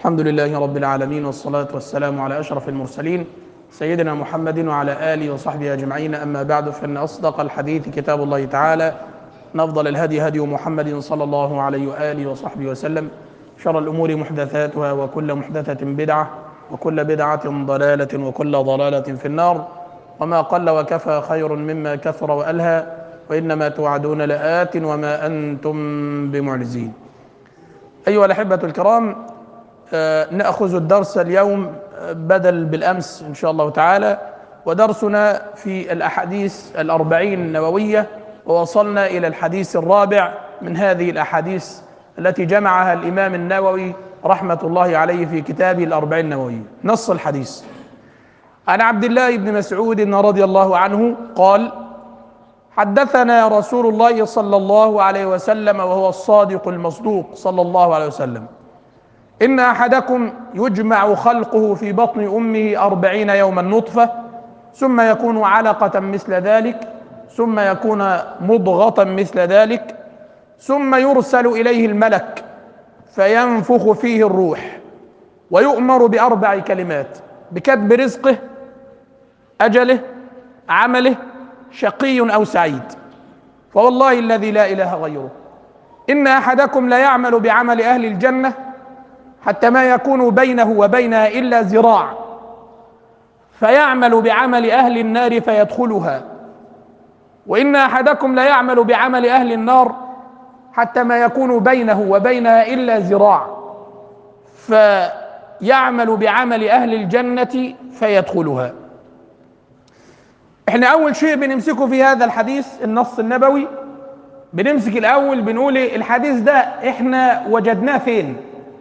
الحمد لله رب العالمين والصلاة والسلام على أشرف المرسلين سيدنا محمد وعلى آله وصحبه أجمعين أما بعد فإن أصدق الحديث كتاب الله تعالى نفضل الهدي هدي محمد صلى الله عليه وآله وصحبه وسلم شر الأمور محدثاتها وكل محدثة بدعة وكل بدعة ضلالة وكل ضلالة في النار وما قل وكفى خير مما كثر وألهى وإنما توعدون لآت وما أنتم بمعجزين أيها الأحبة الكرام آه، نأخذ الدرس اليوم بدل بالأمس إن شاء الله تعالى ودرسنا في الأحاديث الأربعين النووية ووصلنا إلى الحديث الرابع من هذه الأحاديث التي جمعها الإمام النووي رحمة الله عليه في كتابه الأربعين النووية نص الحديث عن عبد الله بن مسعود رضي الله عنه قال حدثنا رسول الله صلى الله عليه وسلم وهو الصادق المصدوق صلى الله عليه وسلم إن أحدكم يجمع خلقه في بطن أمه أربعين يوما نطفة ثم يكون علقة مثل ذلك ثم يكون مضغة مثل ذلك ثم يرسل إليه الملك فينفخ فيه الروح ويؤمر بأربع كلمات بكتب رزقه أجله عمله شقي أو سعيد فوالله الذي لا إله غيره إن أحدكم ليعمل بعمل أهل الجنة حتى ما يكون بينه وبينها إلا ذراع فيعمل بعمل أهل النار فيدخلها وإن أحدكم ليعمل بعمل أهل النار حتى ما يكون بينه وبينها إلا ذراع فيعمل بعمل أهل الجنة فيدخلها احنا أول شيء بنمسكه في هذا الحديث النص النبوي بنمسك الأول بنقول الحديث ده احنا وجدناه فين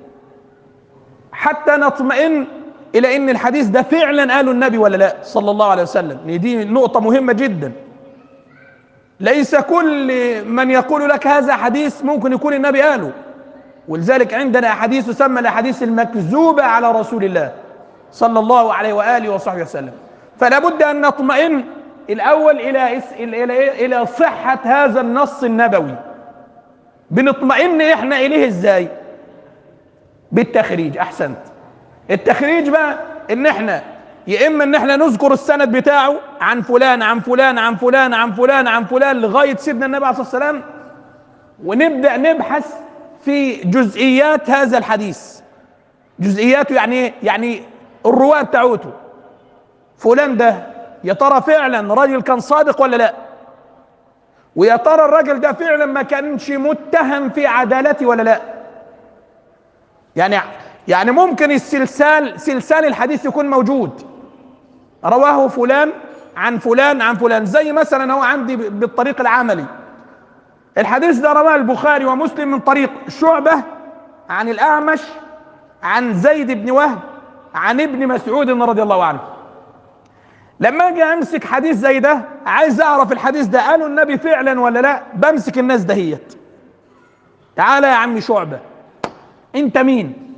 حتى نطمئن الى ان الحديث ده فعلا قاله النبي ولا لا صلى الله عليه وسلم دي نقطه مهمه جدا ليس كل من يقول لك هذا حديث ممكن يكون النبي قاله ولذلك عندنا احاديث تسمى الاحاديث المكذوبه على رسول الله صلى الله عليه واله وصحبه وسلم فلا بد ان نطمئن الاول الى الى الى, إلى صحه هذا النص النبوي بنطمئن احنا اليه ازاي بالتخريج احسنت التخريج بقى ان احنا يا اما ان احنا نذكر السند بتاعه عن فلان عن فلان عن فلان عن فلان عن فلان لغايه سيدنا النبي عليه الصلاه والسلام ونبدا نبحث في جزئيات هذا الحديث جزئياته يعني ايه يعني الرواه بتاعته فلان ده يا ترى فعلا راجل كان صادق ولا لا ويا ترى الراجل ده فعلا ما كانش متهم في عدالته ولا لا يعني يعني ممكن السلسال سلسال الحديث يكون موجود رواه فلان عن فلان عن فلان زي مثلا هو عندي بالطريق العملي الحديث ده رواه البخاري ومسلم من طريق شعبة عن الأعمش عن زيد بن وهب عن ابن مسعود رضي الله عنه لما اجي امسك حديث زي ده عايز اعرف الحديث ده قالوا النبي فعلا ولا لا بمسك الناس دهيت تعالى يا عمي شعبه انت مين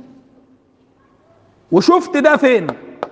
وشفت ده فين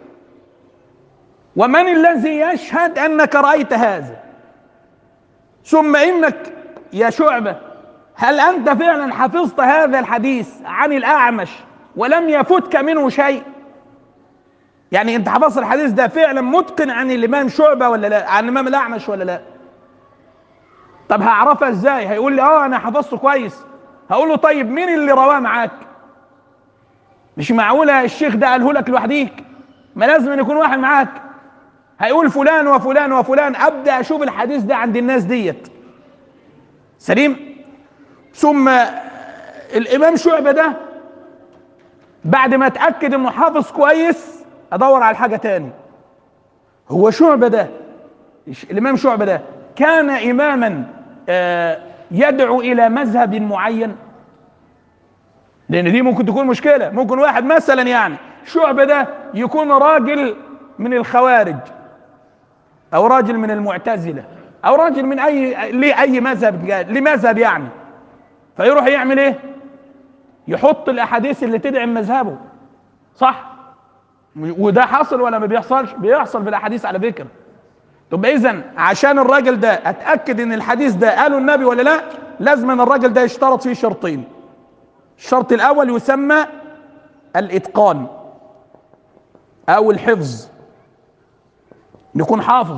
ومن الذي يشهد انك رايت هذا ثم انك يا شعبه هل انت فعلا حفظت هذا الحديث عن الاعمش ولم يفتك منه شيء يعني انت حفظت الحديث ده فعلا متقن عن الامام شعبه ولا لا عن الامام الاعمش ولا لا طب هعرفها ازاي هيقول لي اه انا حفظته كويس هقول له طيب مين اللي رواه معاك مش معقولة الشيخ ده قاله لك لوحديك ما لازم أن يكون واحد معاك هيقول فلان وفلان وفلان أبدأ أشوف الحديث ده عند الناس ديت سليم ثم الإمام شعبة ده بعد ما أتأكد إنه حافظ كويس أدور على حاجة تاني هو شعبة ده الإمام شعبة ده كان إماما آه يدعو إلى مذهب معين لان دي ممكن تكون مشكله ممكن واحد مثلا يعني شعبه ده يكون راجل من الخوارج او راجل من المعتزله او راجل من اي ليه اي مذهب ليه مذهب يعني فيروح يعمل ايه يحط الاحاديث اللي تدعم مذهبه صح وده حصل ولا ما بيحصلش بيحصل في الاحاديث على فكره طب اذا عشان الراجل ده اتاكد ان الحديث ده قاله النبي ولا لا لازم ان الراجل ده يشترط فيه شرطين الشرط الاول يسمى الاتقان او الحفظ نكون حافظ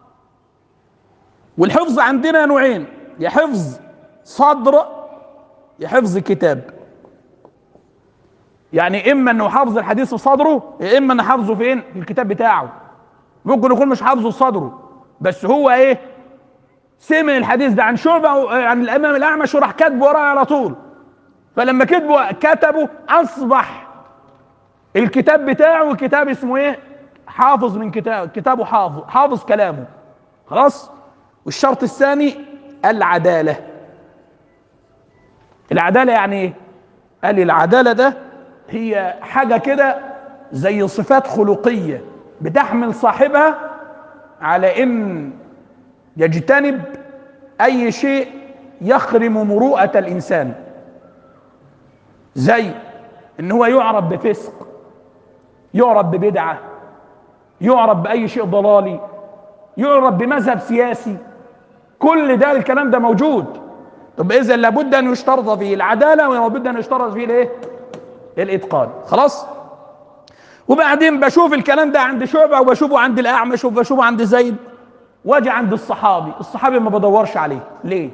والحفظ عندنا نوعين يا حفظ صدر يا حفظ كتاب يعني اما انه حافظ الحديث في صدره يا اما انه حافظه فين في الكتاب بتاعه ممكن يكون مش حافظه في صدره بس هو ايه سمع الحديث ده عن شعبه أو عن الامام الاعمش وراح كاتبه وراه على طول فلما كتبه كتبه اصبح الكتاب بتاعه كتاب اسمه ايه حافظ من كتاب كتابه حافظ حافظ كلامه خلاص والشرط الثاني العداله العداله يعني ايه قال لي العداله ده هي حاجه كده زي صفات خلقيه بتحمل صاحبها على ان يجتنب اي شيء يخرم مروءه الانسان زي ان هو يعرف بفسق يعرف ببدعه يعرف باي شيء ضلالي يعرف بمذهب سياسي كل ده الكلام ده موجود طب اذا لابد ان يشترط فيه العداله ولابد ان يشترط فيه الايه الاتقان خلاص وبعدين بشوف الكلام ده عند شعبه وبشوفه عند الاعمش وبشوفه عند زيد واجي عند الصحابي الصحابي ما بدورش عليه ليه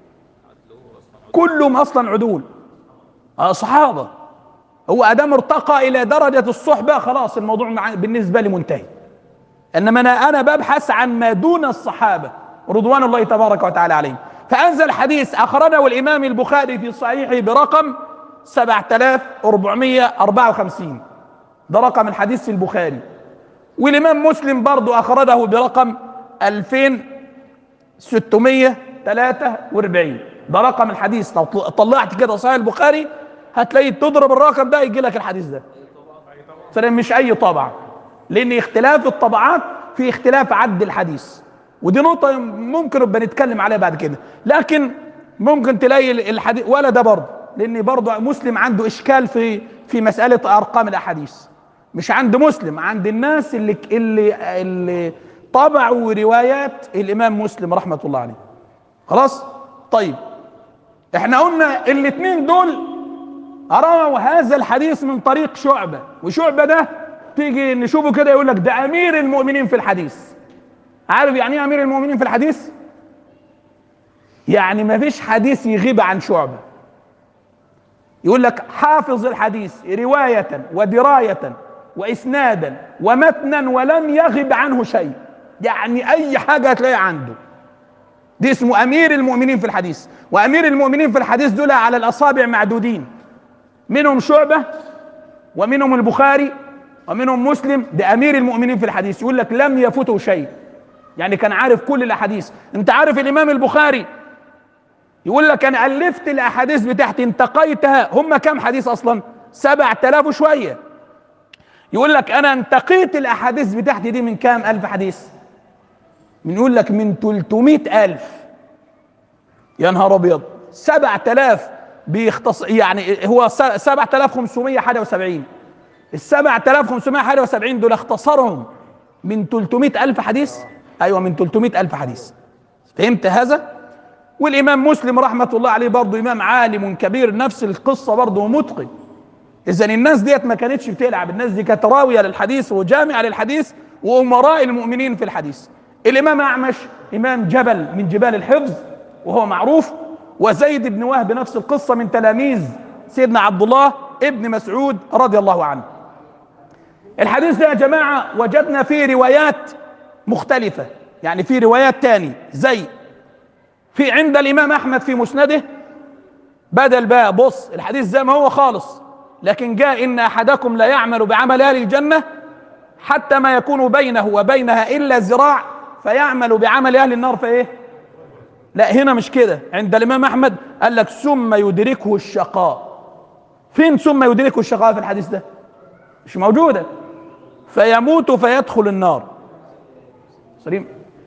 كلهم اصلا عدول آه صحابه هو ادام ارتقى الى درجه الصحبه خلاص الموضوع مع بالنسبه لي منتهي انما انا انا ببحث عن ما دون الصحابه رضوان الله تبارك وتعالى عليهم فانزل حديث اخرجه الامام البخاري في صحيحه برقم 7454 ده رقم الحديث في البخاري والامام مسلم برضه اخرجه برقم 2643 ده رقم الحديث لو طلعت كده صحيح البخاري هتلاقي تضرب الرقم ده يجي لك الحديث ده فده مش اي طبعه لان اختلاف الطبعات في اختلاف عد الحديث ودي نقطه ممكن نبقى نتكلم عليها بعد كده لكن ممكن تلاقي الحديث ولا ده برضه لان برضه مسلم عنده اشكال في في مساله ارقام الاحاديث مش عند مسلم عند الناس اللي اللي اللي طبعوا روايات الامام مسلم رحمه الله عليه خلاص طيب احنا قلنا الاثنين دول رووا هذا الحديث من طريق شعبه وشعبه ده تيجي نشوفه كده يقول لك ده امير المؤمنين في الحديث عارف يعني ايه امير المؤمنين في الحديث يعني ما فيش حديث يغيب عن شعبه يقول لك حافظ الحديث روايه ودرايه واسنادا ومتنا ولم يغب عنه شيء يعني اي حاجه هتلاقيها عنده دي اسمه امير المؤمنين في الحديث وامير المؤمنين في الحديث دول على الاصابع معدودين منهم شعبه ومنهم البخاري ومنهم مسلم ده امير المؤمنين في الحديث يقول لك لم يفته شيء يعني كان عارف كل الاحاديث انت عارف الامام البخاري يقول لك انا الفت الاحاديث بتاعتي انتقيتها هم كام حديث اصلا سبعة آلاف وشوية يقول لك انا انتقيت الاحاديث بتاعتي دي من كام الف حديث من يقول لك من 300 الف يا نهار ابيض 7000 بيختص يعني هو 7500 حاجه و70 ال 7500 حاجه و70 دول اختصرهم من 300 الف حديث ايوه من 300 الف حديث فهمت هذا والامام مسلم رحمه الله عليه برضه امام عالم كبير نفس القصه برضه متقن اذا الناس ديت ما كانتش بتلعب الناس دي كانت راويه للحديث وجامعه للحديث وامراء المؤمنين في الحديث الامام اعمش امام جبل من جبال الحفظ وهو معروف وزيد بن وهب نفس القصه من تلاميذ سيدنا عبد الله ابن مسعود رضي الله عنه الحديث ده يا جماعه وجدنا فيه روايات مختلفه يعني في روايات تاني زي في عند الامام احمد في مسنده بدل بقى بص الحديث زي ما هو خالص لكن جاء ان احدكم لا يعمل بعمل اهل الجنه حتى ما يكون بينه وبينها الا ذراع فيعمل بعمل اهل النار فايه لا هنا مش كده عند الامام احمد قال لك ثم يدركه الشقاء فين ثم يدركه الشقاء في الحديث ده مش موجوده فيموت فيدخل النار سليم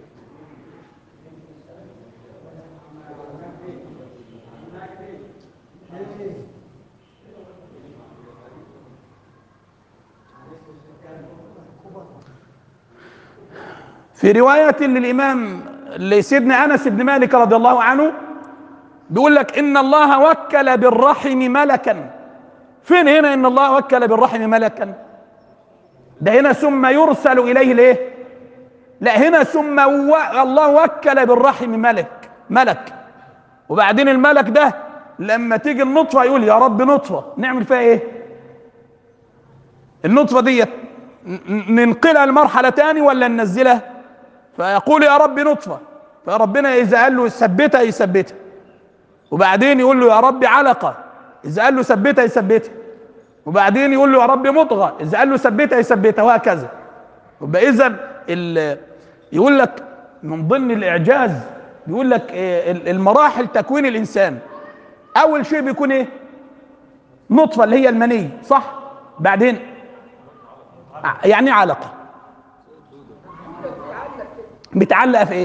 في رواية للإمام لسيدنا أنس بن مالك رضي الله عنه بيقول لك إن الله وكل بالرحم ملكا فين هنا ان الله وكل بالرحم ملكا ده هنا ثم يرسل اليه الايه لا هنا ثم و... الله وكل بالرحم ملك ملك وبعدين الملك ده لما تيجي النطفه يقول يا رب نطفه نعمل فيها ايه النطفه ديت ن- ننقلها لمرحله تاني ولا ننزلها فيقول يا رب نطفه فربنا اذا قال له ثبتها يثبتها وبعدين يقول له يا رب علقه اذا قال له ثبتها يثبتها وبعدين يقول له يا رب مضغه اذا قال له ثبتها يثبتها وهكذا يبقى اذا ال- يقول لك من ضمن الاعجاز بيقول لك إيه، ال- المراحل تكوين الانسان اول شيء بيكون ايه نطفه اللي هي المني صح بعدين ع- يعني إيه علقه متعلقه في ايه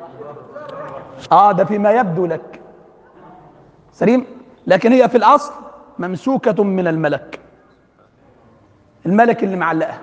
اه ده فيما يبدو لك سليم لكن هي في الاصل ممسوكه من الملك الملك اللي معلقها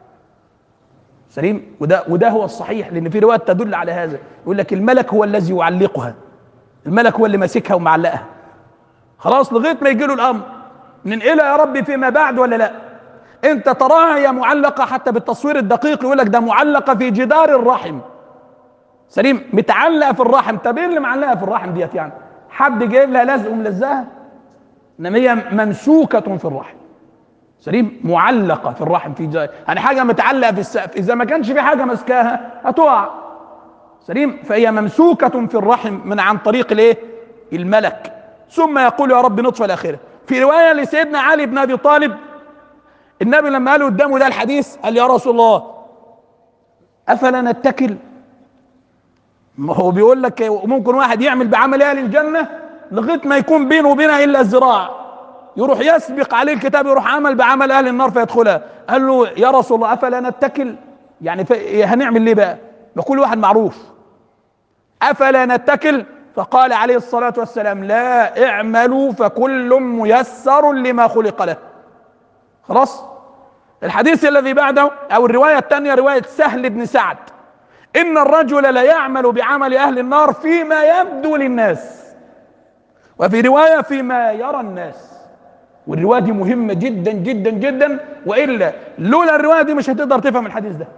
سليم وده وده هو الصحيح لان في روايات تدل على هذا يقول لك الملك هو الذي يعلقها الملك هو اللي ماسكها ومعلقها خلاص لغايه ما يجي له الامر ننقلها يا ربي فيما بعد ولا لا انت تراها هي معلقه حتى بالتصوير الدقيق يقول لك ده معلقه في جدار الرحم سليم متعلقه في الرحم طب ايه اللي معلقه في الرحم ديت يعني حد جايب لها لزق وملزقها انما هي ممسوكه في الرحم سليم معلقه في الرحم في جاي. يعني حاجه متعلقه في السقف اذا ما كانش في حاجه ماسكاها هتقع سليم فهي ممسوكه في الرحم من عن طريق الايه الملك ثم يقول يا رب نطفه الاخره في روايه لسيدنا علي بن ابي طالب النبي لما قال قدامه ده الحديث قال يا رسول الله افلا نتكل ما هو بيقول لك ممكن واحد يعمل بعمل اهل الجنه لغايه ما يكون بينه وبينها الا الذراع يروح يسبق عليه الكتاب يروح عمل بعمل اهل النار فيدخلها قال له يا رسول الله افلا نتكل يعني ف- هنعمل ليه بقى بكل واحد معروف افلا نتكل فقال عليه الصلاه والسلام لا اعملوا فكل ميسر لما خلق له خلاص الحديث الذي بعده او الروايه الثانيه روايه سهل بن سعد ان الرجل لا يعمل بعمل اهل النار فيما يبدو للناس وفي روايه فيما يرى الناس والروايه دي مهمه جدا جدا جدا والا لولا الروايه دي مش هتقدر تفهم الحديث ده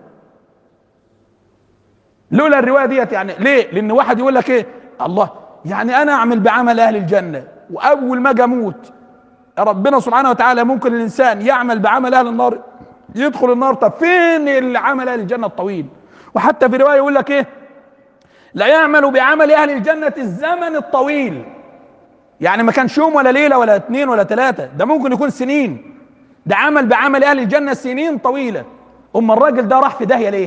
لولا الروايه ديت يعني ليه لان واحد يقول لك ايه الله يعني انا اعمل بعمل اهل الجنه واول ما اجي اموت ربنا سبحانه وتعالى ممكن الانسان يعمل بعمل اهل النار يدخل النار طب فين العمل اهل الجنه الطويل وحتى في روايه يقول لك ايه لا يعمل بعمل اهل الجنه الزمن الطويل يعني ما كانش يوم ولا ليله ولا اثنين ولا ثلاثه ده ممكن يكون سنين ده عمل بعمل اهل الجنه سنين طويله اما الراجل ده راح في داهيه ليه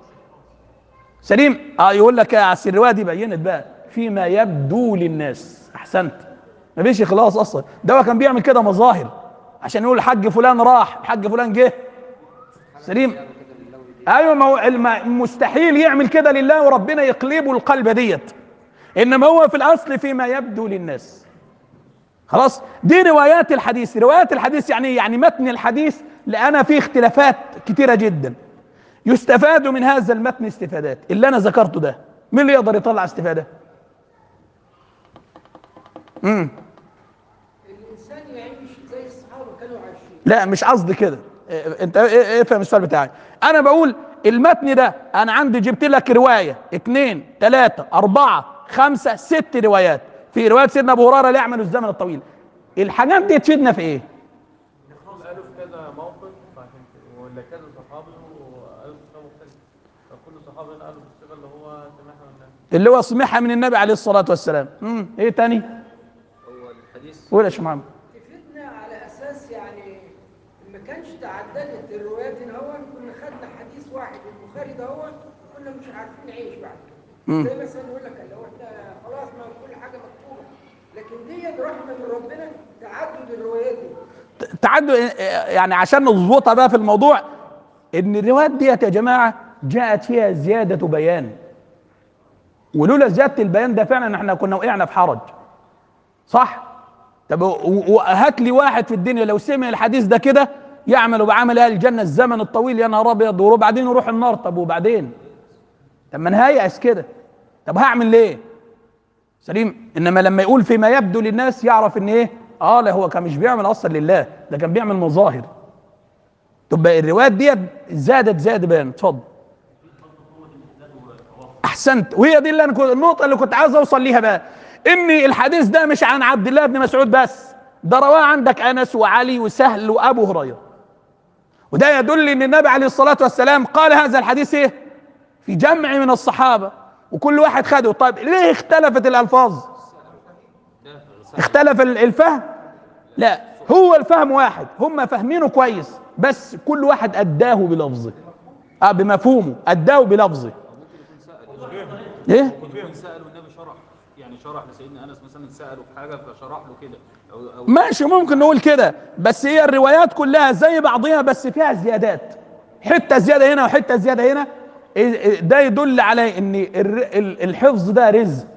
سليم اه يقول لك يا أصل الروايه دي بينت بقى فيما يبدو للناس احسنت ما فيش اخلاص اصلا ده هو كان بيعمل كده مظاهر عشان يقول الحاج فلان راح الحاج فلان جه سليم ايوه ما هو الم- مستحيل يعمل كده لله وربنا يقلبه القلب ديت انما هو في الاصل فيما يبدو للناس خلاص دي روايات الحديث روايات الحديث يعني إيه؟ يعني متن الحديث لأنا فيه اختلافات كتيرة جدا يستفاد من هذا المتن استفادات اللي انا ذكرته ده مين اللي يقدر يطلع استفاده امم الانسان يعيش زي الصحابه كانوا عايشين لا مش قصدي كده إيه- انت ايه إيه افهم السؤال بتاعي انا بقول المتن ده انا عندي جبت لك روايه اثنين ثلاثه اربعه خمسه ست روايات في روايه سيدنا ابو هريره لا يعمل الزمن الطويل الحاجات دي تفيدنا في ايه قالوا في كذا موقف عشان كده- ولا كذا صحابي وقالوا بصيغه مختلفه فكل صحابي هنا قالوا بالصيغه اللي هو سمعها من النبي اللي هو سمعها من النبي عليه الصلاه والسلام امم ايه تاني هو الحديث قول يا شيخ محمد تفيدنا على اساس يعني ما كانش تعددت الروايات ان هو كنا خدنا حديث واحد البخاري ده هو كنا مش عارفين نعيش بعد مم. كده زي مثلا يقول لك لو احنا خلاص ما كل حاجه مكتوبه لكن دي رحمه من ربنا تعدد الروايات دي تعدوا يعني عشان نظبطها بقى في الموضوع ان الروايات ديت يا جماعه جاءت فيها زياده بيان ولولا زياده البيان ده فعلا احنا كنا وقعنا في حرج صح طب و- وهات لي واحد في الدنيا لو سمع الحديث ده كده يعمل بعمل اهل الجنه الزمن الطويل يا نهار ابيض وبعدين يروح النار طب وبعدين طب ما انا هيأس كده طب هعمل ليه سليم انما لما يقول فيما يبدو للناس يعرف ان ايه اه لا هو كان مش بيعمل اصلا لله ده كان بيعمل مظاهر تبقى الروايات ديت زادت زاد بان اتفضل احسنت وهي دي اللي انا كنت النقطه اللي كنت عايز اوصل ليها بقى ان الحديث ده مش عن عبد الله بن مسعود بس ده رواه عندك انس وعلي وسهل وابو هريره وده يدل ان النبي عليه الصلاه والسلام قال هذا الحديث ايه في جمع من الصحابه وكل واحد خده طيب ليه اختلفت الالفاظ اختلف ال- الفهم لا هو الفهم واحد هم فاهمينه كويس بس كل واحد اداه بلفظه اه بمفهومه اداه بلفظه ايه يكون سألوا النبي شرح يعني شرح لسيدنا انس مثلا سأله في حاجه فشرح له كده او او ماشي ممكن نقول كده بس هي الروايات كلها زي بعضها بس فيها زيادات حته زياده هنا وحته زياده هنا إيه- إيه ده يدل على ان الر- ال- الحفظ ده رزق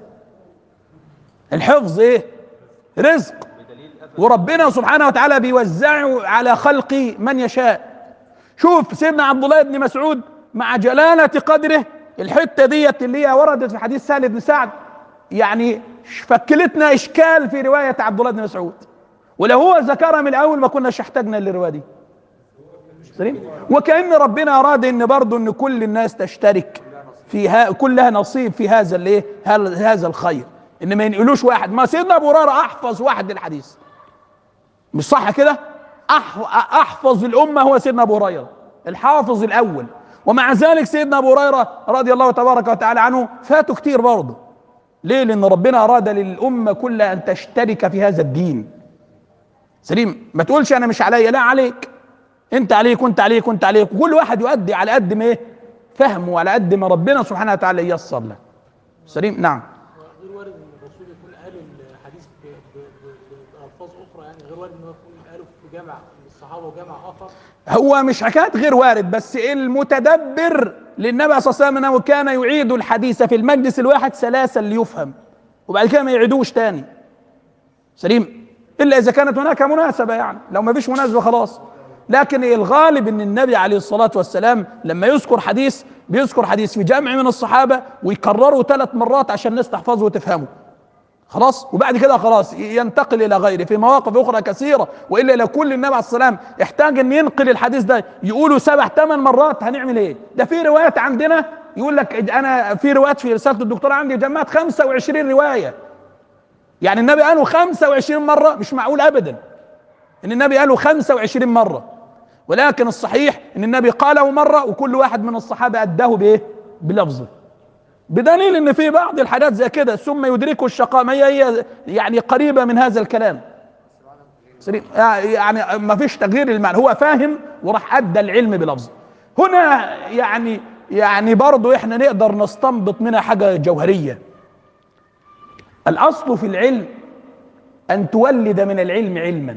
الحفظ ايه رزق بدليل أفل وربنا سبحانه وتعالى بيوزعه على خلق من يشاء شوف سيدنا عبد الله بن مسعود مع جلالة قدره الحتة ديت اللي هي وردت في حديث سهل بن سعد يعني فكلتنا إشكال في رواية عبد الله بن مسعود ولو هو ذكرها من الأول ما كناش احتاجنا للرواية دي سليم وكأن ربنا أراد إن برضه إن كل الناس تشترك فيها كل لها نصيب في هذا الايه هل- هذا الخير ان ما ينقلوش واحد ما سيدنا ابو هريره احفظ واحد للحديث مش صح كده أح- احفظ الامه هو سيدنا ابو هريره الحافظ الاول ومع ذلك سيدنا ابو هريره رضي الله تبارك وتعالى عنه فاتوا كتير برضه ليه لان ربنا اراد للامه كلها ان تشترك في هذا الدين سليم ما تقولش انا مش عليا لا عليك انت عليك وانت عليك وانت عليك وكل واحد يؤدي على قد ما ايه فهمه وعلى قد ما ربنا سبحانه وتعالى ييسر له سليم نعم غير وارد ان الرسول يكون قال الحديث ب- ب- ب- بالفاظ اخرى يعني غير وارد ان هو يكون قاله في جمع من الصحابه وجمع اخر هو مش حكايه غير وارد بس المتدبر للنبي صلى الله عليه وسلم انه كان يعيد الحديث في المجلس الواحد ثلاثا ليفهم وبعد كده ما يعيدوش تاني سليم الا اذا كانت هناك مناسبه يعني لو ما فيش مناسبه خلاص لكن الغالب ان النبي عليه الصلاه والسلام لما يذكر حديث بيذكر حديث في جمع من الصحابه ويكرره ثلاث مرات عشان الناس تحفظه وتفهمه خلاص وبعد كده خلاص ينتقل الى غيره في مواقف اخرى كثيره والا لو كل النبي عليه الصلاه والسلام احتاج ان ينقل الحديث ده يقوله سبع ثمان مرات هنعمل ايه؟ ده في روايات عندنا يقول لك انا في روايات في رساله الدكتوراه عندي جمعت 25 روايه يعني النبي قاله 25 مره مش معقول ابدا ان النبي قاله 25 مره ولكن الصحيح ان النبي قاله مره وكل واحد من الصحابه اداه بايه؟ بلفظه بدليل ان في بعض الحاجات زي كده ثم يدركه الشقاء ما هي هي يعني قريبه من هذا الكلام سليم يعني ما فيش تغيير المعنى هو فاهم وراح ادى العلم بلفظه هنا يعني يعني برضه احنا نقدر نستنبط منها حاجه جوهريه الاصل في العلم ان تولد من العلم علما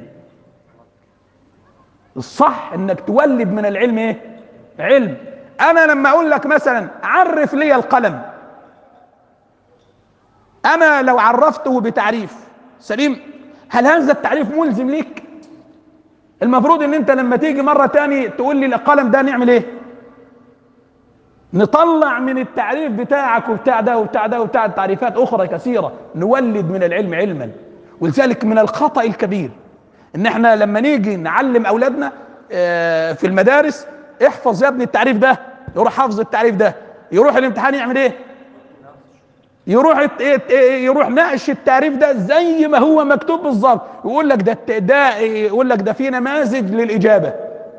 الصح انك تولد من العلم ايه علم انا لما اقول لك مثلا عرف لي القلم انا لو عرفته بتعريف سليم هل هذا التعريف ملزم ليك المفروض ان انت لما تيجي مره تاني تقول لي القلم ده نعمل ايه نطلع من التعريف بتاعك وبتاع ده وبتاع ده وبتاع تعريفات اخرى كثيره نولد من العلم علما ولذلك من الخطا الكبير ان احنا لما نيجي نعلم اولادنا آه، في المدارس احفظ يا ابني التعريف ده يروح حافظ التعريف ده يروح الامتحان يعمل ايه يروح الت- إيه- إيه- يروح ناقش التعريف ده زي ما هو مكتوب بالظبط يقول لك ده الت- ده يقول لك ده في نماذج للاجابه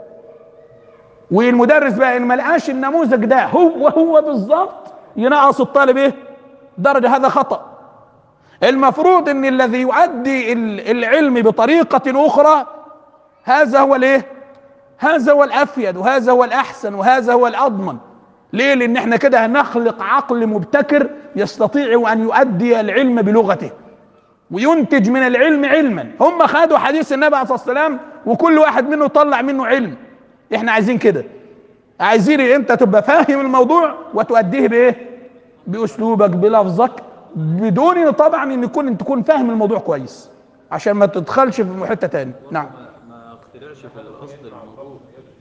والمدرس بقى ان ما لقاش النموذج ده هو هو بالظبط ينقص الطالب ايه درجه هذا خطأ المفروض ان الذي يؤدي ال- العلم بطريقة اخرى هذا هو الايه هذا هو الافيد وهذا هو الاحسن وهذا هو الاضمن ليه لان احنا كده هنخلق عقل مبتكر يستطيع ان يؤدي العلم بلغته وينتج من العلم علما هم خدوا حديث النبي عليه الصلاه والسلام وكل واحد منه طلع منه علم احنا عايزين كده عايزين انت تبقى فاهم الموضوع وتؤديه بايه باسلوبك بلفظك بدون طبعا ان يكون تكون فاهم الموضوع كويس عشان ما تدخلش في حته تاني نعم ما, ما اخترعش في الاصل الموضوع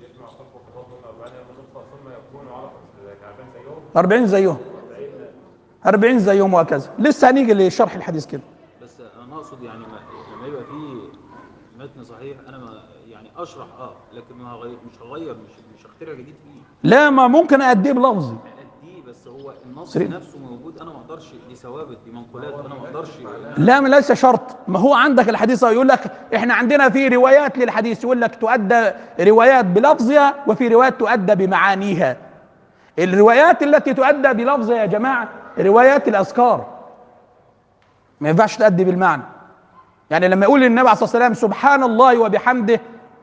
40 زيهم 40 زيهم وهكذا لسه هنيجي لشرح الحديث كده بس انا اقصد يعني ما لما يبقى في متن صحيح انا ما يعني اشرح اه لكن ما هغير مش هغير مش مش هخترع جديد فيه لا ما ممكن اديه بلفظي دي بس هو النص سري- نفسه موجود انا ما اقدرش دي ثوابت دي منقولات انا ما اقدرش لا ما ليس شرط ما هو عندك الحديث يقول لك احنا عندنا في روايات للحديث يقول لك تؤدى روايات بلفظها وفي روايات تؤدى بمعانيها الروايات التي تؤدى بلفظها يا جماعه روايات الاذكار ما ينفعش تؤدي بالمعنى يعني لما يقول النبي عليه الصلاه والسلام سبحان الله وبحمده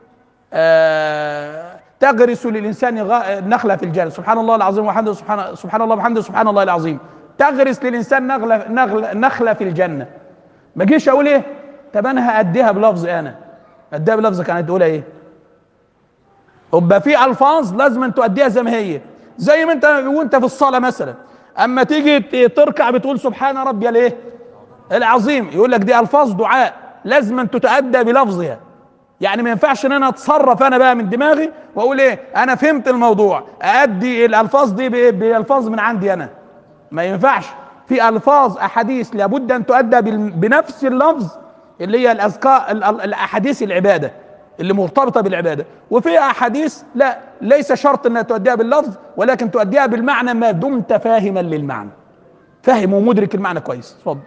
آه تغرس للانسان غا- نخله في الجنه سبحان الله العظيم وحمده سبحان سبحان الله وبحمده سبحان الله العظيم تغرس للانسان نخله نخله نخله في الجنه ما اجيش اقول ايه طب انا هاديها بلفظي انا اديها بلفظك كانت تقولها ايه يبقى في الفاظ لازم أن تؤديها زي ما هي زي ما انت وانت في الصلاه مثلا اما تيجي ت- تركع بتقول سبحان ربي الايه العظيم يقول لك دي الفاظ دعاء لازم أن تتادى بلفظها يعني ما ينفعش ان انا اتصرف انا بقى من دماغي واقول ايه انا فهمت الموضوع ادي الالفاظ دي ب- بالفاظ من عندي انا ما ينفعش في الفاظ احاديث لابد ان تؤدى بال- بنفس اللفظ اللي هي الاذكار ال- ال- الاحاديث العباده اللي مرتبطه بالعباده وفي احاديث لا ليس شرط انها تؤديها باللفظ ولكن تؤديها بالمعنى ما دمت فاهما للمعنى فاهم ومدرك المعنى كويس اتفضل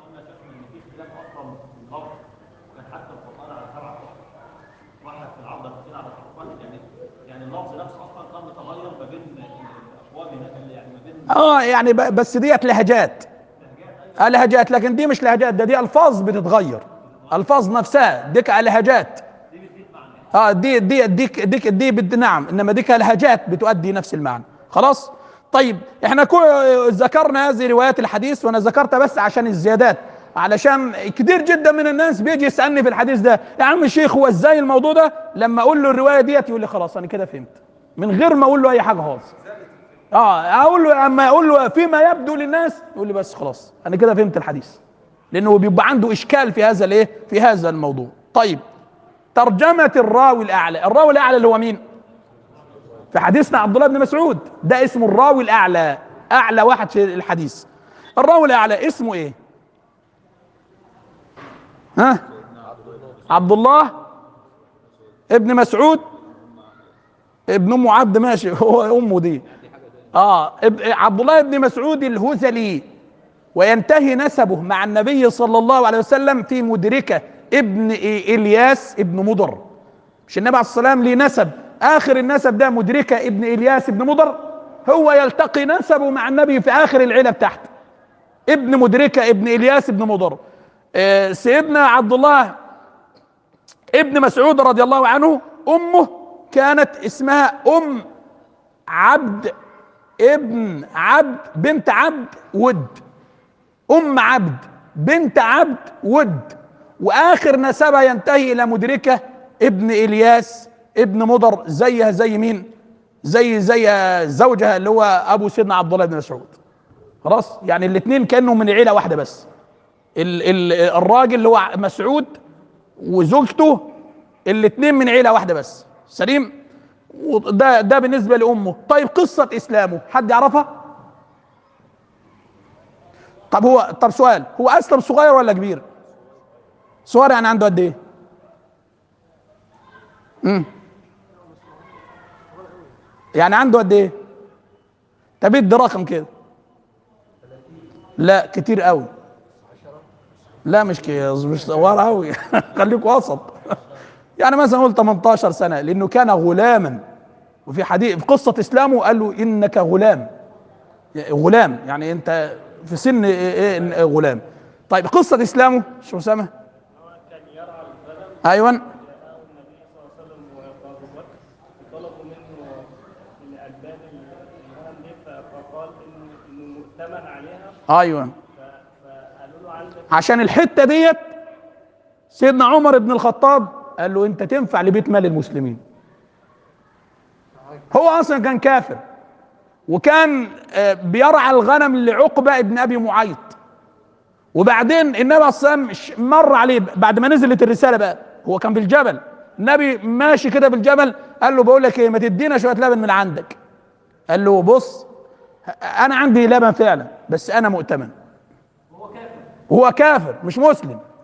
واحد في العرض الاثنين على الحرفان يعني يعني اللفظ نفسه اصلا كان متغير ما بين الاقوام هناك اللي يعني ما بين اه يعني ب- بس ديت لهجات آه لهجات لكن دي مش لهجات ده دي الفاظ بتتغير الفاظ نفسها ديك لهجات اه دي دي ديك ديك دي بد نعم انما ديك لهجات بتؤدي نفس المعنى خلاص طيب احنا كو ذكرنا هذه روايات الحديث وانا ذكرتها بس عشان الزيادات علشان كتير جدا من الناس بيجي يسالني في الحديث ده يا عم الشيخ هو ازاي الموضوع ده لما اقول له الروايه ديت يقول لي خلاص انا كده فهمت من غير ما اقول له اي حاجه خالص اه اقول له اما اقول له فيما يبدو للناس يقول لي بس خلاص انا كده فهمت الحديث لانه بيبقى عنده اشكال في هذا الايه في هذا الموضوع طيب ترجمه الراوي الاعلى الراوي الاعلى اللي هو مين في حديثنا عبد الله بن مسعود ده اسمه الراوي الاعلى اعلى واحد في الحديث الراوي الاعلى اسمه ايه ها عبد الله ابن مسعود ابن ام عبد ماشي هو امه دي اه اب- عبد الله بن مسعود الهذلي وينتهي نسبه مع النبي صلى الله عليه وسلم في مدركه ابن إي- الياس ابن مضر مش النبي عليه الصلاه والسلام ليه نسب اخر النسب ده مدركه ابن الياس ابن مضر هو يلتقي نسبه مع النبي في اخر العيله بتاعته ابن مدركه ابن الياس ابن مضر آه سيدنا عبد الله ابن مسعود رضي الله عنه امه كانت اسمها ام عبد ابن عبد بنت عبد ود ام عبد بنت عبد ود واخر نسبها ينتهي الى مدركه ابن الياس ابن مضر زيها زي مين زي زي زوجها اللي هو ابو سيدنا عبد الله بن مسعود خلاص يعني الاثنين كانوا من عيله واحده بس ال ال الراجل اللي هو مسعود وزوجته الاثنين من عيله واحده بس سليم وده ده بالنسبه لامه طيب قصه اسلامه حد يعرفها طب هو طب سؤال هو اسلم صغير ولا كبير صغير يعني عنده قد ايه امم يعني عنده قد ايه طب ادي رقم كده لا كتير قوي لا مش كي مش صغير قوي خليك وسط يعني مثلا قول 18 سنه لانه كان غلاما وفي حديث في قصه اسلامه قال له انك غلام غلام يعني انت في سن إيه إيه غلام طيب قصه اسلامه شو اسامه ايوه النبي صلى الله عليه وسلم وابو بكر طلبوا منه من البان الغنم دي فقال إن انه مؤتمن عليها ايوه ف- فقالوا له عندك عشان الحته ديت سيدنا عمر بن الخطاب قال له انت تنفع لبيت مال المسلمين هو اصلا كان كافر وكان آه، بيرعى الغنم لعقبه ابن ابي معيط وبعدين النبي عليه الصلاه والسلام ش- مر عليه بعد ما نزلت الرساله بقى هو كان في الجبل النبي ماشي كده في الجبل قال له بقول لك ايه ما تدينا شويه لبن من عندك قال له بص انا عندي لبن فعلا بس انا مؤتمن هو كافر مش مسلم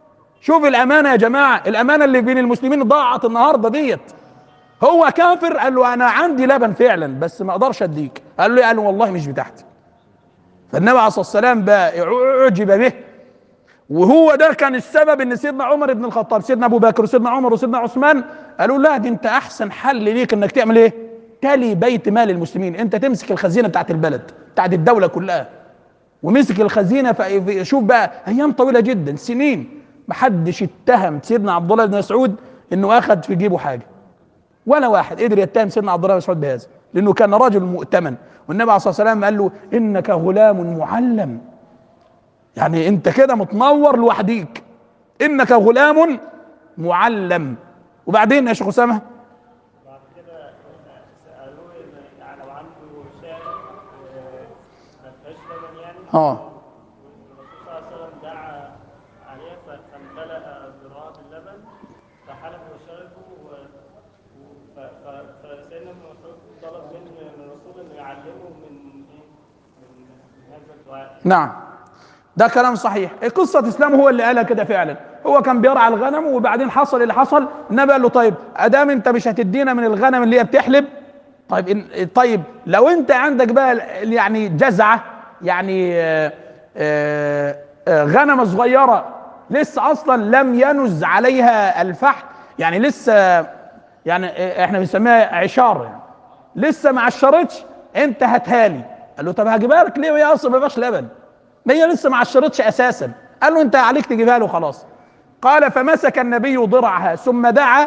شوف الامانه يا جماعه الامانه اللي بين المسلمين ضاعت النهارده ديت هو كافر قال له انا عندي لبن فعلا بس ما اقدرش اديك قال له إيه؟ قال له والله مش بتاعتي فالنبي عليه الصلاه والسلام بقى اعجب به وهو ده كان السبب ان سيدنا عمر بن الخطاب سيدنا ابو بكر وسيدنا عمر وسيدنا عثمان قالوا لا دي انت احسن حل ليك انك تعمل ايه تلي بيت مال المسلمين انت تمسك الخزينه بتاعت البلد بتاعت الدوله كلها ومسك الخزينه في شوف بقى ايام طويله جدا سنين محدش اتهم سيدنا عبد الله بن مسعود انه اخذ في جيبه حاجه ولا واحد قدر يتهم سيدنا عبد الله بن مسعود بهذا لانه كان رجل مؤتمن والنبي عليه الصلاه والسلام قال له انك غلام معلم يعني انت كده متنور لوحديك انك غلام معلم وبعدين يا شيخ اسامه بعد كده سألوه إن يعني لو عنده شاي آه، ما فيهاش لبن يعني اه الرسول صلى الله عليه وسلم دعا عليها ف- فامتلأ ذراعه باللبن فحلب وشربه و- و- ف- ف- فسيدنا ابن مسعود طلب من من الرسول انه يعلمه من ايه؟ من من هذا الدعاء نعم ده كلام صحيح قصة إسلام هو اللي قالها كده فعلا هو كان بيرعى الغنم وبعدين حصل اللي حصل النبي قال له طيب أدام أنت مش هتدينا من الغنم اللي هي بتحلب طيب إن طيب لو أنت عندك بقى ال- يعني جزعة يعني آه، آه، آه، غنمة صغيرة لسه أصلا لم ينز عليها الفحم يعني لسه يعني آه، احنا بنسميها عشار يعني لسه ما عشرتش انت هاتها لي قال له طب هجيبها لك ليه وهي اصلا ما فيهاش لبن ما هي لسه ما عشرتش اساسا قال له انت عليك تجيبها له خلاص قال فمسك النبي ضرعها ثم دعا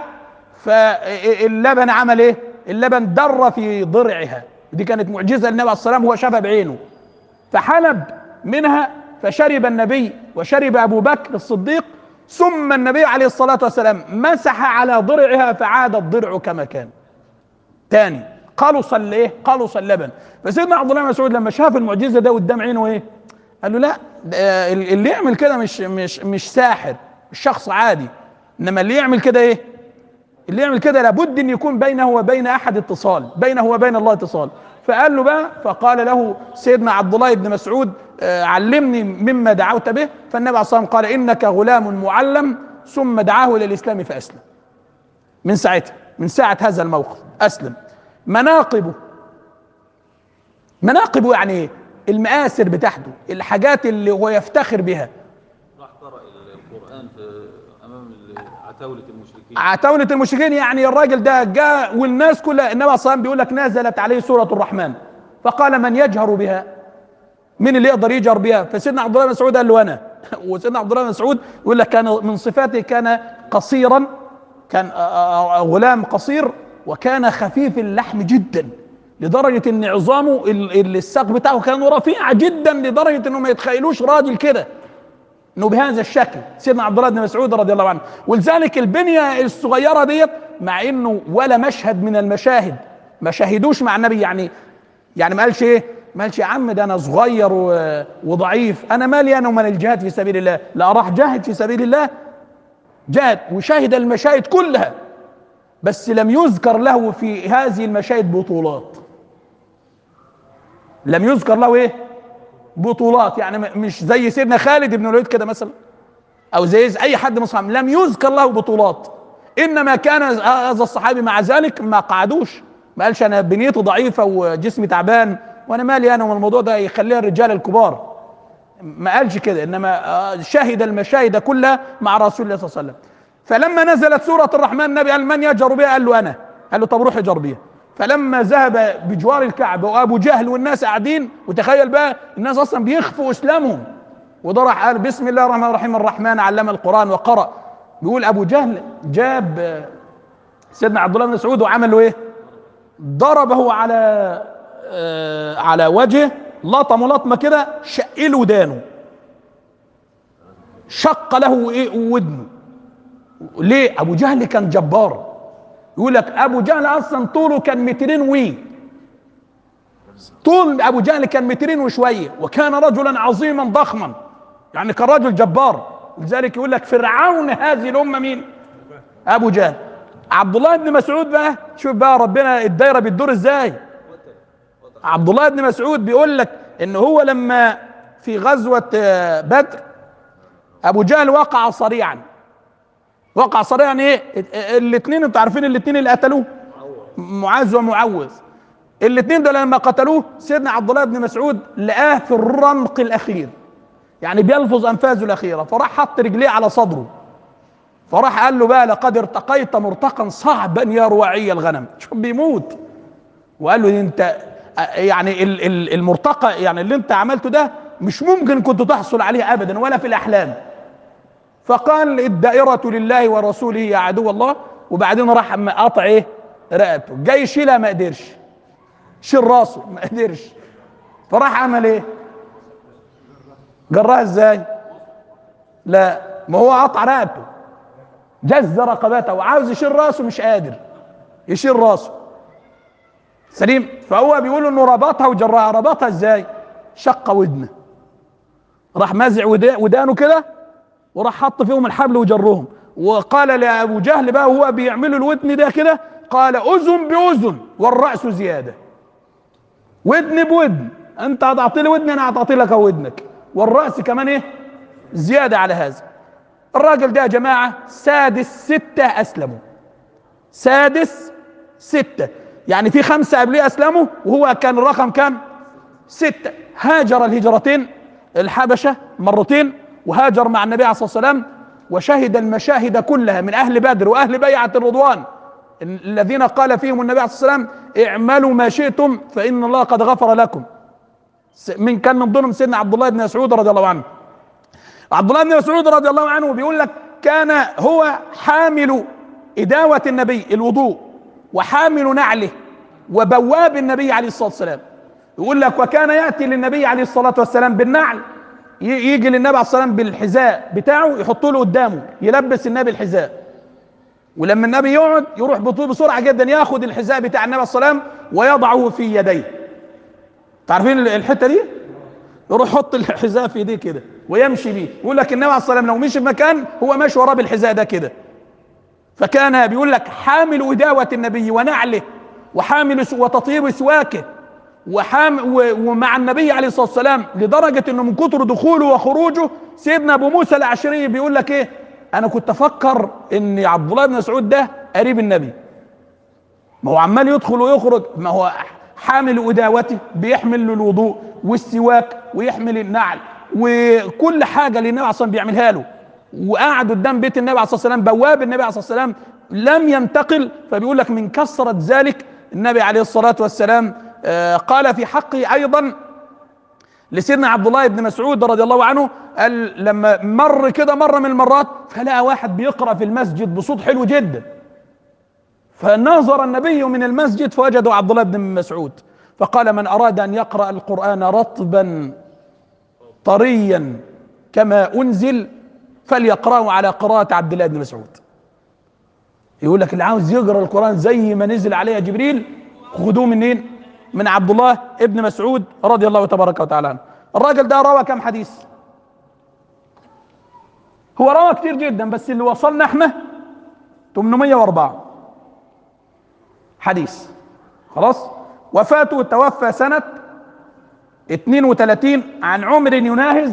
فاللبن عمل ايه اللبن در في ضرعها دي كانت معجزه للنبي عليه الصلاه والسلام هو شافها بعينه فحلب منها فشرب النبي وشرب ابو بكر الصديق ثم النبي عليه الصلاه والسلام مسح على ضرعها فعاد الضرع كما كان تاني قلص الايه قلص اللبن فسيدنا عبد الله بن مسعود لما شاف المعجزه ده قدام عينه ايه قال له لا ده اللي يعمل كده مش مش مش ساحر مش شخص عادي انما اللي يعمل كده ايه اللي يعمل كده لابد ان يكون بينه وبين احد اتصال بينه وبين الله اتصال فقال له بقى فقال له سيدنا عبد الله بن مسعود آه، علمني مما دعوت به فالنبي عليه الصلاه والسلام قال انك غلام معلم ثم دعاه الى الاسلام فاسلم من ساعتها من ساعه هذا الموقف اسلم مناقبه مناقبه يعني ايه المآثر بتاعته الحاجات اللي هو يفتخر بها راح قرأ القرآن في أمام عتاولة المشركين عتاولة المشركين يعني الراجل ده جاء والناس كلها النبي صلى الله عليه وسلم بيقول لك نزلت عليه سورة الرحمن فقال من يجهر بها مين اللي يقدر يجهر بها فسيدنا عبد الله بن مسعود قال له انا وسيدنا عبد الله بن مسعود يقول لك كان من صفاته كان قصيرا كان آه، آه، غلام قصير وكان خفيف اللحم جدا لدرجة ان عظامه ال- ال- الساق بتاعه كان رفيع جدا لدرجة انه ما يتخيلوش راجل كده انه بهذا الشكل سيدنا عبد الله بن مسعود رضي الله عنه ولذلك البنيه الصغيره ديت مع انه ولا مشهد من المشاهد ما شاهدوش مع النبي يعني يعني ما قالش ايه ما قالش يا عم ده انا صغير و- وضعيف انا مالي انا ومن الجهاد في سبيل الله لا راح جاهد في سبيل الله جاهد وشاهد المشاهد كلها بس لم يذكر له في هذه المشاهد بطولات لم يذكر له ايه بطولات يعني م- مش زي سيدنا خالد بن الوليد كده مثلا او زي اي حد من الصحابه لم يذكر له بطولات انما كان هذا الصحابي مع ذلك ما قعدوش ما قالش انا بنيتي ضعيفه وجسمي تعبان وانا مالي انا والموضوع ده يخليها الرجال الكبار ما قالش كده انما آه، شهد المشاهد كلها مع رسول الله صلى الله عليه وسلم فلما نزلت سوره الرحمن النبي قال من يجهر بها قال له انا قال له طب روح اجر بيها فلما ذهب بجوار الكعبه وابو جهل والناس قاعدين وتخيل بقى الناس اصلا بيخفوا اسلامهم وده راح قال بسم الله الرحمن الرحيم الرحمن علم القران وقرأ بيقول ابو جهل جاب آه، سيدنا عبد الله بن مسعود وعمل له ايه؟ ضربه على آه على وجهه لطمه لطمه كده شق له ودانه شق له ايه ودنه ليه؟ ابو جهل كان جبار يقول لك ابو جهل اصلا طوله كان مترين وي طول ابو جهل كان مترين وشويه وكان رجلا عظيما ضخما يعني كان رجل جبار لذلك يقول لك فرعون هذه الامه مين؟ ابو جهل عبد الله بن مسعود بقى شوف بقى ربنا الدايره بتدور ازاي عبد الله بن مسعود بيقول لك ان هو لما في غزوه آه، بدر ابو جهل وقع صريعا وقع صريع يعني ايه الاثنين انتوا عارفين الاثنين اللي قتلوه معاذ ومعوذ الاثنين دول لما قتلوه سيدنا عبد الله بن مسعود لقاه في الرمق الاخير يعني بيلفظ انفاسه الاخيره فراح حط رجليه على صدره فراح قال له بقى لقد ارتقيت مرتقا صعبا يا رواعي الغنم شوف بيموت وقال له انت يعني ال- ال- المرتقى يعني اللي انت عملته ده مش ممكن كنت تحصل عليه ابدا ولا في الاحلام فقال الدائرة لله ورسوله يا عدو الله وبعدين راح قاطع ايه رقبته جاي يشيلها ما قدرش شيل راسه ما قدرش فراح عمل ايه جراها ازاي لا ما هو قطع رقبته جز رقبته وعاوز يشيل راسه مش قادر يشيل راسه سليم فهو بيقول انه ربطها وجرها ربطها ازاي شق ودنه راح مازع ودا- ودانه كده وراح حط فيهم الحبل وجرهم وقال لابو جهل بقى وهو بيعملوا الودن ده كده قال اذن باذن والراس زياده ودن بودن انت هتعطي لي ودني انا هتعطي لك ودنك والراس كمان ايه زياده على هذا الراجل ده يا جماعه سادس سته اسلموا سادس ستة يعني في خمسة قبليه أسلموا وهو كان الرقم كام ستة هاجر الهجرتين الحبشة مرتين وهاجر مع النبي عليه الصلاة والسلام وشهد المشاهد كلها من أهل بدر وأهل بيعة الرضوان الذين قال فيهم النبي عليه الصلاة والسلام اعملوا ما شئتم فإن الله قد غفر لكم من كان من ضمنهم سيدنا عبد الله بن مسعود رضي الله عنه عبد الله بن مسعود رضي الله عنه بيقول لك كان هو حامل إداوة النبي الوضوء وحامل نعله وبواب النبي عليه الصلاة والسلام يقول لك وكان يأتي للنبي عليه الصلاة والسلام بالنعل ي- يجي للنبي عليه الصلاة والسلام بالحذاء بتاعه يحطه له قدامه يلبس النبي الحذاء ولما النبي يقعد يروح بطول بسرعة جدا ياخد الحذاء بتاع النبي عليه الصلاة والسلام ويضعه في يديه تعرفين الحتة دي يروح يحط الحذاء في ايديه كده ويمشي بيه يقول لك النبي عليه الصلاه والسلام لو مشي في مكان هو ماشي وراه بالحذاء ده كده فكان بيقول لك حامل وداوة النبي ونعله وحامل س- وتطيب سواكه وحام و- ومع النبي عليه الصلاه والسلام لدرجه انه من كتر دخوله وخروجه سيدنا ابو موسى الاشعري بيقول لك ايه انا كنت افكر ان عبد الله بن مسعود ده قريب النبي ما هو عمال يدخل ويخرج ما هو حامل وداوته بيحمل له الوضوء والسواك ويحمل النعل وكل حاجه اللي النبي عليه الصلاه والسلام بيعملها له وقعد قدام بيت النبي عليه الصلاه والسلام بواب النبي عليه الصلاه والسلام لم ينتقل فبيقول لك من كثره ذلك النبي عليه الصلاه والسلام آه، قال في حقه ايضا لسيدنا عبد الله بن مسعود رضي الله عنه قال لما مر كده مره من المرات فلقى واحد بيقرا في المسجد بصوت حلو جدا فنظر النبي من المسجد فوجدوا عبد الله بن مسعود فقال من اراد ان يقرا القران رطبا طريا كما انزل فليقراه على قراءه عبد الله بن مسعود يقول لك اللي عاوز يقرا القران زي ما نزل عليه جبريل خدوه منين من عبد الله ابن مسعود رضي الله تبارك وتعالى عنه الراجل ده روى كم حديث هو روى كتير جدا بس اللي وصلنا احنا 804 حديث خلاص وفاته توفى سنة 32 عن عمر يناهز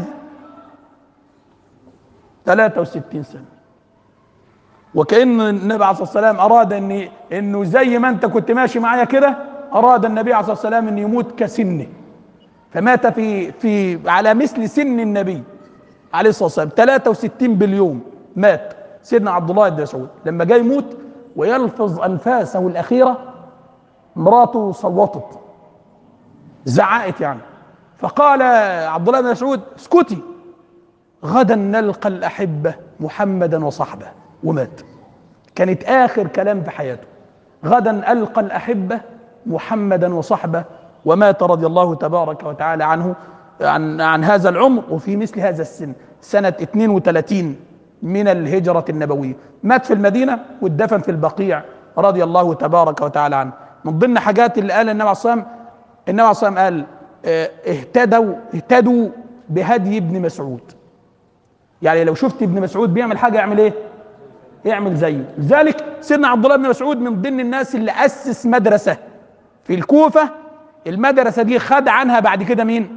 63 سنة وكأن النبي عليه الصلاة والسلام أراد أن إنه زي ما أنت كنت ماشي معايا كده أراد النبي عليه الصلاة والسلام أن يموت كسنه فمات في في على مثل سن النبي عليه الصلاة والسلام 63 باليوم مات سيدنا عبد الله بن مسعود لما جاي يموت ويلفظ أنفاسه الأخيرة مراته صوتت زعقت يعني فقال عبد الله بن مسعود اسكتي غدا نلقى الأحبة محمدا وصحبه ومات كانت آخر كلام في حياته غدا ألقى الأحبة محمدا وصحبه ومات رضي الله تبارك وتعالى عنه عن, عن هذا العمر وفي مثل هذا السن سنة 32 من الهجرة النبوية مات في المدينة واتدفن في البقيع رضي الله تبارك وتعالى عنه من ضمن حاجات اللي قال النبي عليه الصلاة والسلام النبي عليه الصلاة والسلام قال اه، اهتدوا اهتدوا بهدي ابن مسعود يعني لو شفت ابن مسعود بيعمل حاجة يعمل ايه يعمل زيه لذلك سيدنا عبد الله بن مسعود من ضمن الناس اللي أسس مدرسة في الكوفة المدرسة دي خد عنها بعد كده مين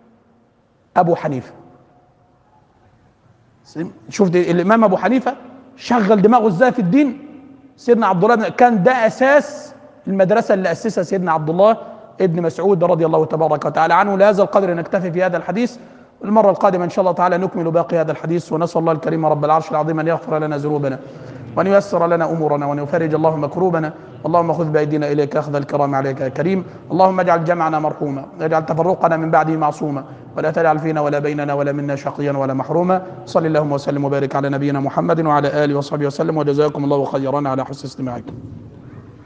أبو حنيفة شفت الإمام أبو حنيفة شغل دماغه ازاي في الدين سيدنا عبد الله بن كان ده اساس المدرسه اللي اسسها سيدنا عبد الله ابن مسعود رضي الله تبارك وتعالى عنه لهذا القدر نكتفي في هذا الحديث المرة القادمة إن شاء الله تعالى نكمل باقي هذا الحديث ونسأل الله الكريم رب العرش العظيم أن يغفر لنا ذنوبنا وأن ييسر لنا أمورنا وأن يفرج الله مكروبنا اللهم خذ بأيدينا إليك أخذ الكرام عليك يا كريم اللهم اجعل جمعنا مرحوما واجعل تفرقنا من بعده معصوما ولا تجعل فينا ولا بيننا ولا منا شقيا ولا محروما صل اللهم وسلم وبارك على نبينا محمد وعلى آله وصحبه وسلم وجزاكم الله خيرا على حسن استماعكم